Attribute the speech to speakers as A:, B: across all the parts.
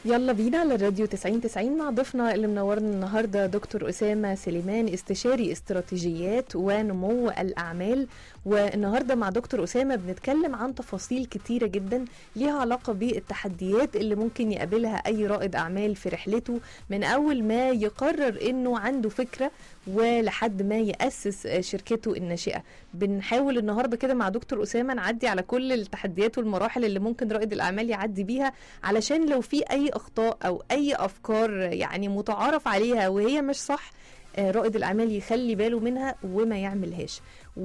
A: يلا بينا على الراديو 90 90 مع ضيفنا اللي منورنا النهارده دكتور اسامه سليمان استشاري استراتيجيات ونمو الاعمال والنهارده مع دكتور اسامه بنتكلم عن تفاصيل كتيره جدا ليها علاقه بالتحديات اللي ممكن يقابلها اي رائد اعمال في رحلته من اول ما يقرر انه عنده فكره ولحد ما ياسس شركته الناشئه بنحاول النهارده كده مع دكتور اسامه نعدي على كل التحديات والمراحل اللي ممكن رائد الاعمال يعدي بيها علشان لو في اي اخطاء او اي افكار يعني متعارف عليها وهي مش صح آه، رائد الاعمال يخلي باله منها وما يعملهاش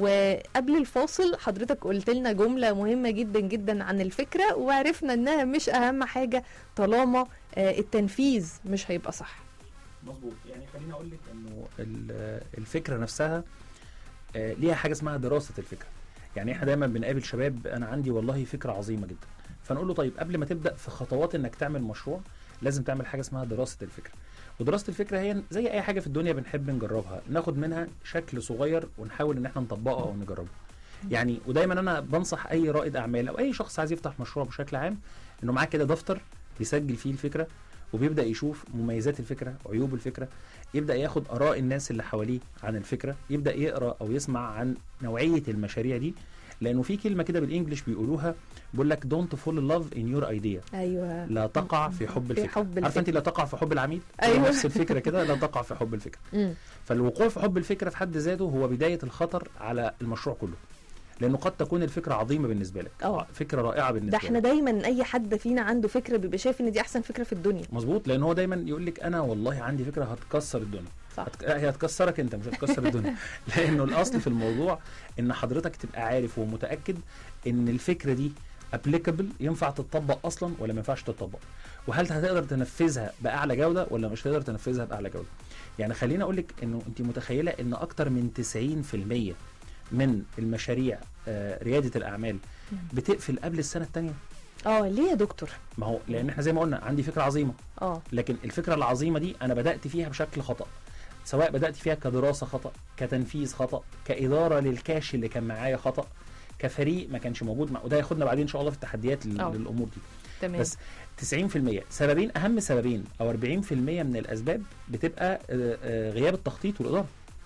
A: وقبل الفاصل حضرتك قلت لنا جمله مهمه جدا جدا عن الفكره وعرفنا انها مش اهم حاجه طالما آه، التنفيذ مش هيبقى صح
B: مظبوط يعني خليني اقول لك انه ال- الفكره نفسها آه، ليها حاجه اسمها دراسه الفكره يعني احنا دايما بنقابل شباب انا عندي والله فكره عظيمه جدا فنقول له طيب قبل ما تبدا في خطوات انك تعمل مشروع لازم تعمل حاجه اسمها دراسه الفكره ودراسه الفكره هي زي اي حاجه في الدنيا بنحب نجربها ناخد منها شكل صغير ونحاول ان احنا نطبقه او نجربه يعني ودايما انا بنصح اي رائد اعمال او اي شخص عايز يفتح مشروع بشكل عام انه معاه كده دفتر يسجل فيه الفكره وبيبدا يشوف مميزات الفكره عيوب الفكره يبدا ياخد اراء الناس اللي حواليه عن الفكره يبدا يقرا او يسمع عن نوعيه المشاريع دي لانه في كلمه كده بالانجلش بيقولوها بيقول لك دونت فول ان لاف ان يور ايديا
A: ايوه
B: لا تقع في حب
A: في
B: الفكره
A: حب
B: عارفه انت
A: الفكرة.
B: لا تقع في حب العميد
A: أيوة.
B: أيوة. نفس الفكره كده لا تقع في حب الفكره
A: مم.
B: فالوقوع في حب الفكره في حد ذاته هو بدايه الخطر على المشروع كله لانه قد تكون الفكره عظيمه بالنسبه لك
A: اه.
B: فكره رائعه بالنسبه
A: ده
B: لك
A: احنا دايما اي حد فينا عنده فكره بيبقى شايف ان دي احسن فكره في الدنيا
B: مظبوط لان هو دايما يقول لك انا والله عندي فكره هتكسر الدنيا
A: صح
B: هتك... هي هتكسرك انت مش هتكسر الدنيا لانه الاصل في الموضوع ان حضرتك تبقى عارف ومتاكد ان الفكره دي ابليكابل ينفع تتطبق اصلا ولا ما ينفعش تتطبق وهل هتقدر تنفذها باعلى جوده ولا مش هتقدر تنفذها باعلى جوده يعني خليني اقول لك انه انت متخيله ان اكتر من 90% من المشاريع آه، رياده الاعمال
A: مم.
B: بتقفل قبل السنه الثانيه
A: اه ليه يا دكتور
B: ما هو لان احنا زي ما قلنا عندي فكره عظيمه
A: اه
B: لكن الفكره العظيمه دي انا بدات فيها بشكل خطا سواء بدات فيها كدراسه خطا كتنفيذ خطا كاداره للكاش اللي كان معايا خطا كفريق ما كانش موجود مع وده ياخدنا بعدين ان شاء الله في التحديات لل-
A: أه.
B: للامور دي
A: تمام
B: بس 90% سببين اهم سببين او 40% من الاسباب بتبقى آه، آه، غياب التخطيط والاداره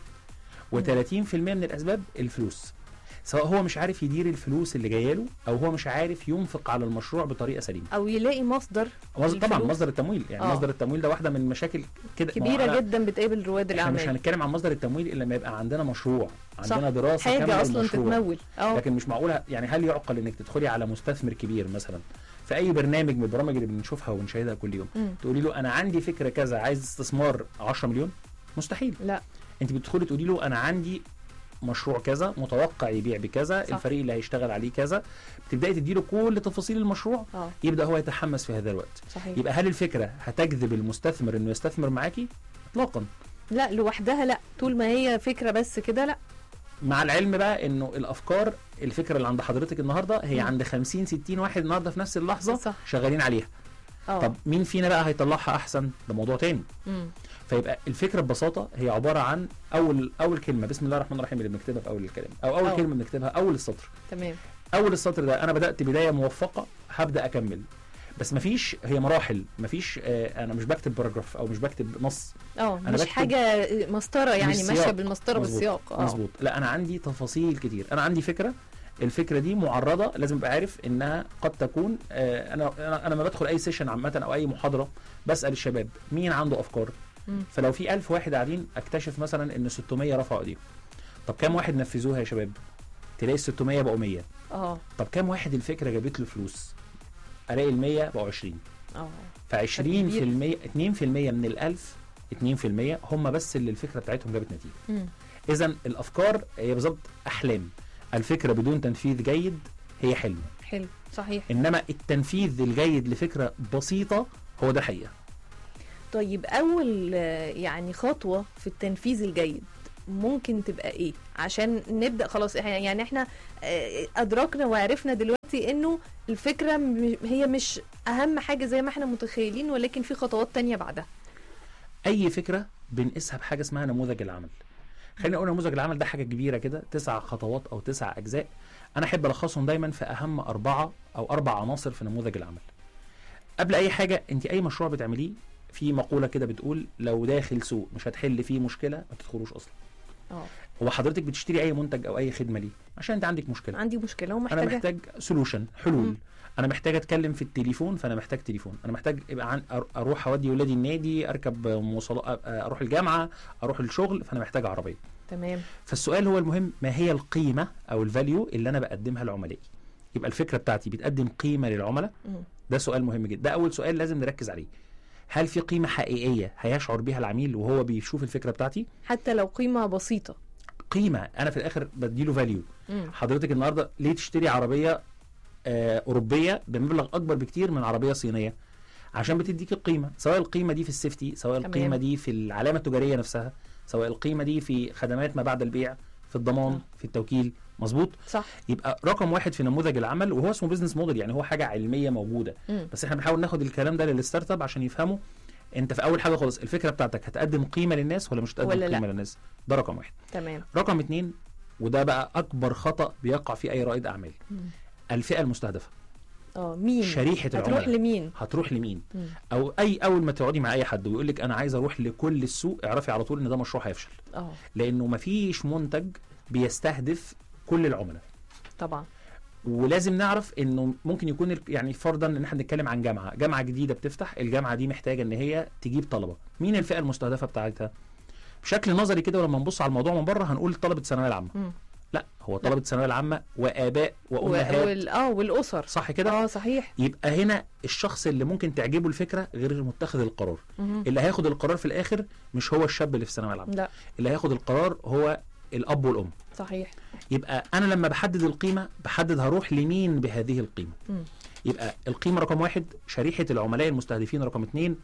B: و30% من الاسباب الفلوس سواء هو مش عارف يدير الفلوس اللي جايه له او هو مش عارف ينفق على المشروع بطريقه سليمه
A: او يلاقي مصدر
B: مصدر طبعا
A: الفلوس.
B: مصدر التمويل يعني
A: آه.
B: مصدر التمويل ده واحده من المشاكل كده ما هو
A: كبيره
B: أنا-
A: جدا بتقابل رواد
B: احنا مش
A: الاعمال
B: هنتكلم عن مصدر التمويل الا لما يبقى عندنا مشروع
A: صح.
B: عندنا دراسه كامله
A: حاجه اصلا
B: للمشروع.
A: تتمول اه
B: لكن مش معقوله يعني هل يعقل انك تدخلي على مستثمر كبير مثلا في اي برنامج من البرامج اللي بنشوفها ونشاهدها كل يوم
A: مم.
B: تقولي له انا عندي فكره كذا عايز استثمار 10 مليون مستحيل
A: لا
B: انت بتدخلي تقولي له انا عندي مشروع كذا متوقع يبيع بكذا
A: صح.
B: الفريق اللي هيشتغل عليه كذا بتبداي تدي له كل تفاصيل المشروع
A: اه
B: يبدا هو يتحمس في هذا الوقت
A: صحيح
B: يبقى هل الفكره هتجذب المستثمر انه يستثمر معاكي اطلاقا
A: لا لوحدها لا طول ما هي فكره بس كده لا
B: مع العلم بقى انه الافكار الفكره اللي عند حضرتك النهارده هي
A: مم.
B: عند 50 60 واحد النهارده في نفس اللحظه
A: صح.
B: شغالين عليها
A: اه
B: طب مين فينا بقى هيطلعها احسن ده موضوع تاني
A: مم.
B: فيبقى الفكره ببساطه هي عباره عن اول اول كلمه بسم الله الرحمن الرحيم اللي بنكتبها في اول الكلام او اول
A: أه.
B: كلمه بنكتبها اول السطر
A: تمام
B: اول السطر ده انا بدات بدايه موفقه هبدا اكمل بس مفيش هي مراحل مفيش آه انا مش بكتب باراجراف او مش بكتب نص
A: اه
B: أنا
A: مش
B: بكتب-
A: حاجه مسطره يعني
B: مش
A: ماشيه
B: سياق.
A: بالمسطره
B: مظبوط.
A: بالسياق اه
B: مظبوط لا انا عندي تفاصيل كتير انا عندي فكره الفكره دي معرضه لازم ابقى عارف انها قد تكون آه، انا انا انا لما بدخل اي سيشن عامه او اي محاضره بسال الشباب مين عنده افكار
A: مم.
B: فلو في 1000 واحد قاعدين اكتشف مثلا ان 600 رفعوا ايديهم طب كام واحد نفذوها يا شباب تلاقي ال 600 بقوا 100
A: اه
B: طب كام واحد الفكره جابت له فلوس الاقي ال 100 بقوا 20
A: اه
B: ف 20% 2% من ال 1000 2% هم بس اللي الفكره بتاعتهم جابت نتيجه
A: مم.
B: اذا الافكار هي بالظبط احلام الفكره بدون تنفيذ جيد هي حلم
A: حلو صحيح
B: انما التنفيذ الجيد لفكره بسيطه هو ده حقيقه
A: طيب اول آه، يعني خطوه في التنفيذ الجيد ممكن تبقى ايه عشان نبدا خلاص إحنا- يعني احنا آه، ادركنا وعرفنا دلوقتي انه الفكره م- هي مش اهم حاجه زي ما احنا متخيلين ولكن في خطوات تانية بعدها
B: اي فكره بنقيسها بحاجه اسمها نموذج العمل خلينا نقول نموذج العمل ده حاجه كبيره كده تسع خطوات او تسع اجزاء انا احب الخصهم دايما في اهم اربعه او اربع عناصر في نموذج العمل قبل اي حاجه انت اي مشروع بتعمليه في مقوله كده بتقول لو داخل سوق مش هتحل فيه مشكله ما تدخلوش اصلا
A: اه
B: هو حضرتك بتشتري اي منتج او اي خدمه ليه عشان انت عندك مشكله
A: عندي مشكله
B: انا
A: ومحتاجه
B: محتاج سولوشن حلول
A: مم.
B: انا محتاج اتكلم في التليفون فانا محتاج تليفون انا محتاج يبقى عن أر- اروح اودي ولادي النادي اركب مواصلات اروح الجامعه اروح الشغل فانا محتاج عربيه
A: تمام
B: فالسؤال هو المهم ما هي القيمه او الفاليو اللي انا بقدمها لعملائي يبقى الفكره بتاعتي بتقدم قيمه للعملاء
A: مم.
B: ده سؤال مهم جدا ده اول سؤال لازم نركز عليه هل في قيمه حقيقيه هيشعر بيها العميل وهو بيشوف الفكره بتاعتي
A: حتى لو قيمه بسيطه
B: قيمه انا في الاخر بديله فاليو
A: مم.
B: حضرتك النهارده ليه تشتري عربيه آه اوروبيه بمبلغ اكبر بكتير من عربيه صينيه عشان بتديك القيمه سواء القيمه دي في السيفتي سواء
A: تمام.
B: القيمه دي في العلامه التجاريه نفسها سواء القيمه دي في خدمات ما بعد البيع في الضمان
A: آه.
B: في التوكيل مظبوط
A: صح
B: يبقى رقم واحد في نموذج العمل وهو اسمه بزنس موديل يعني هو حاجه علميه موجوده
A: مم.
B: بس احنا بنحاول ناخد الكلام ده للستارت اب عشان يفهموا انت في اول حاجه خالص الفكره بتاعتك هتقدم قيمه للناس ولا مش هتقدم
A: ولا لا.
B: قيمه للناس ده رقم واحد
A: تمام
B: رقم اتنين وده بقى اكبر خطا بيقع فيه اي رائد اعمال
A: مم.
B: الفئه المستهدفه
A: اه مين
B: شريحه
A: هتروح
B: العملاء
A: لمين
B: هتروح لمين
A: مم.
B: او اي اول ما تقعدي مع اي حد ويقول لك انا عايز اروح لكل السوق اعرفي على طول ان ده مشروع هيفشل
A: اه
B: لانه مفيش منتج بيستهدف كل العملاء
A: طبعا
B: ولازم نعرف انه ممكن يكون ال- يعني فرضا ان احنا بنتكلم عن جامعه جامعه جديده بتفتح الجامعه دي محتاجه ان هي تجيب طلبه مين الفئه المستهدفه بتاعتها بشكل نظري كده ولما نبص على الموضوع من بره هنقول طلبه الثانويه العامه
A: مم.
B: لا هو طلبه الثانويه العامه واباء
A: و-
B: وامهات
A: وال... اه والاسر
B: صح كده
A: اه صحيح
B: يبقى هنا الشخص اللي ممكن تعجبه الفكره غير متخذ القرار
A: مهم.
B: اللي هياخد القرار في الاخر مش هو الشاب اللي في الثانويه العامه
A: لا
B: اللي هياخد القرار هو الاب والام
A: صحيح
B: يبقى انا لما بحدد القيمه بحدد هروح لمين بهذه القيمه
A: مم.
B: يبقى القيمه رقم واحد شريحه العملاء المستهدفين رقم اتنين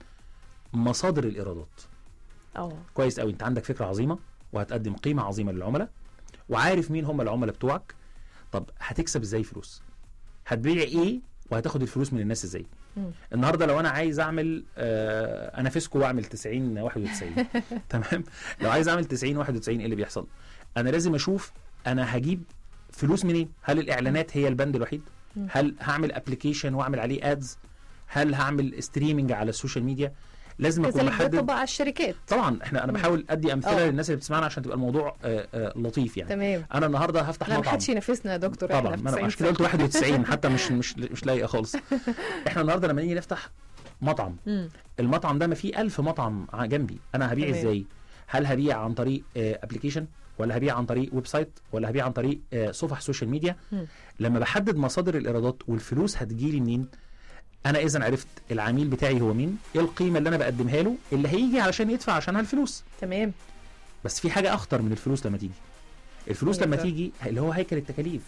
B: مصادر الايرادات
A: اه
B: كويس قوي انت عندك فكره عظيمه وهتقدم قيمه عظيمه للعملاء وعارف مين هم العملاء بتوعك طب هتكسب ازاي فلوس هتبيع ايه وهتاخد الفلوس من الناس ازاي
A: مم.
B: النهارده لو انا عايز اعمل آه انافسكو واعمل 90 91 تمام لو عايز اعمل 90 91 ايه اللي بيحصل انا لازم اشوف انا هجيب فلوس منين هل الاعلانات هي البند الوحيد
A: مم.
B: هل هعمل ابلكيشن واعمل عليه ادز هل هعمل ستريمنج على السوشيال ميديا لازم اكون
A: كذلك
B: محدد
A: بيطبق على الشركات
B: طبعا احنا انا
A: مم.
B: بحاول ادي امثله
A: آه.
B: للناس اللي بتسمعنا عشان تبقى الموضوع آه آه لطيف يعني
A: تمام
B: انا النهارده هفتح
A: لا
B: مطعم
A: محدش ينافسنا يا دكتور
B: طبعا
A: إحنا
B: ما
A: في
B: انا
A: 90
B: عشان كده قلت 91 حتى مش مش مش لايقه خالص احنا النهارده لما نيجي نفتح مطعم
A: مم.
B: المطعم ده ما فيه ألف مطعم ع- جنبي انا هبيع
A: تمام.
B: ازاي هل هبيع عن طريق ابلكيشن ولا هبيع عن طريق ويب سايت ولا هبيع عن طريق آه، صفح سوشيال ميديا
A: مم.
B: لما بحدد مصادر الايرادات والفلوس هتجيلي منين انا اذا عرفت العميل بتاعي هو مين ايه القيمه اللي انا بقدمها له اللي هيجي علشان يدفع عشانها الفلوس
A: تمام
B: بس في حاجه اخطر من الفلوس لما تيجي الفلوس
A: إيه
B: لما
A: ده؟
B: تيجي اللي هو هيكل التكاليف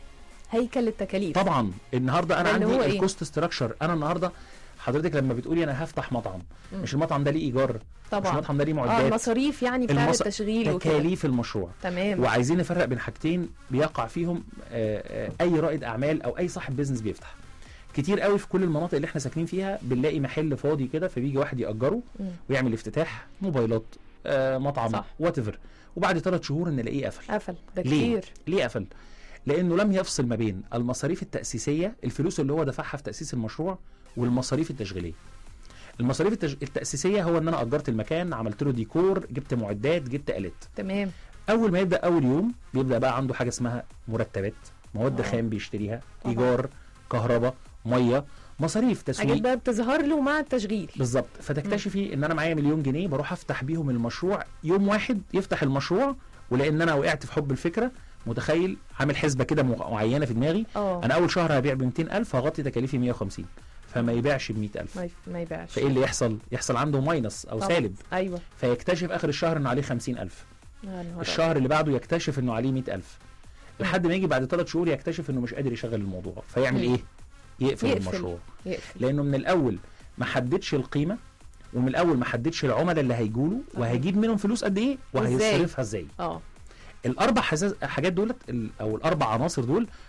A: هيكل التكاليف
B: طبعا النهارده انا
A: ده اللي
B: عندي
A: هو إيه؟
B: الكوست ستراكشر انا النهارده حضرتك لما بتقولي انا هفتح مطعم
A: مم.
B: مش المطعم ده ليه ايجار مش
A: طبعا
B: المطعم ده ليه
A: اه
B: معدات
A: المصاريف يعني بتاع
B: المص-
A: التشغيل وكده
B: تكاليف المشروع
A: تمام
B: وعايزين نفرق بين حاجتين بيقع فيهم آه، آه، اي رائد اعمال او اي صاحب بيزنس بيفتح كتير قوي في كل المناطق اللي احنا ساكنين فيها بنلاقي محل فاضي كده فبيجي واحد ياجره
A: مم.
B: ويعمل افتتاح موبايلات آه، مطعم
A: صح.
B: وات وبعد ثلاث شهور نلاقيه قفل
A: قفل ده
B: ليه؟
A: كتير
B: ليه قفل؟ لانه لم يفصل ما بين المصاريف التاسيسيه الفلوس اللي هو دفعها في تاسيس المشروع والمصاريف التشغيليه المصاريف التج... التاسيسيه هو ان انا اجرت المكان عملت له ديكور جبت معدات جبت الات
A: تمام
B: اول ما يبدا اول يوم بيبدا بقى عنده حاجه اسمها مرتبات مواد
A: آه.
B: خام بيشتريها
A: طبعا.
B: ايجار كهرباء ميه مصاريف
A: حاجات
B: تسويق
A: بقى بتظهر له مع التشغيل
B: بالظبط فتكتشفي ان انا معايا مليون جنيه بروح افتح بيهم المشروع يوم واحد يفتح المشروع ولان انا وقعت في حب الفكره متخيل عامل حسبه كده مع- معينه في دماغي
A: اه
B: انا اول شهر هبيع ب 200000 هغطي تكاليفي 150 فما يبيعش ب 100000
A: ما, يف... ما يبيعش
B: فايه اللي يحصل يحصل عنده ماينس او
A: طبعا.
B: سالب
A: ايوه
B: فيكتشف اخر الشهر انه عليه 50000
A: يا نهار
B: الشهر اللي بعده يكتشف انه عليه 100000 لحد ما يجي بعد ثلاث شهور يكتشف انه مش قادر يشغل الموضوع فيعمل
A: مم.
B: ايه يقفل,
A: يقفل.
B: المشروع
A: أبيض. يقفل
B: لانه من الاول ما حددش القيمه ومن الاول ما حددش العملاء اللي هيجوا
A: صحيح.
B: وهيجيب منهم فلوس قد ايه
A: وإزاي؟
B: وهيصرفها ازاي
A: اه
B: الاربع حزاز حاجات دولت ال- او الاربع عناصر دول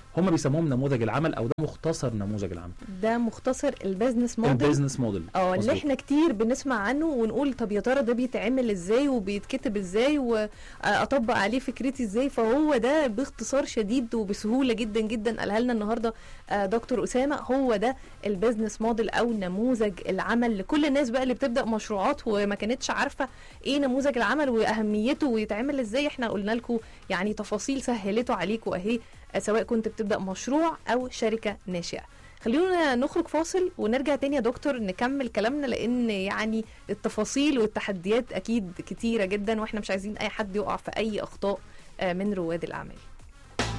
B: هم بيسموهم نموذج العمل او ده مختصر نموذج العمل
A: ده مختصر البيزنس موديل
B: البيزنس موديل
A: اه اللي
B: مظبوط.
A: احنا كتير بنسمع عنه ونقول طب يا ترى ده بيتعمل ازاي وبيتكتب ازاي واطبق عليه فكرتي ازاي فهو ده باختصار شديد وبسهوله جدا جدا قالها لنا النهارده آه، دكتور اسامه هو ده البيزنس موديل او نموذج العمل لكل الناس بقى اللي بتبدا مشروعات وما كانتش عارفه ايه نموذج العمل واهميته ويتعمل ازاي احنا قلنا لكم يعني تفاصيل سهلته عليكم اهي آه، سواء كنت بتبدا مشروع او شركه ناشئه خلينا نخرج فاصل ونرجع تاني يا دكتور نكمل كلامنا لان يعني التفاصيل والتحديات اكيد كتيره جدا واحنا مش عايزين اي حد يقع في اي اخطاء آه، من رواد الاعمال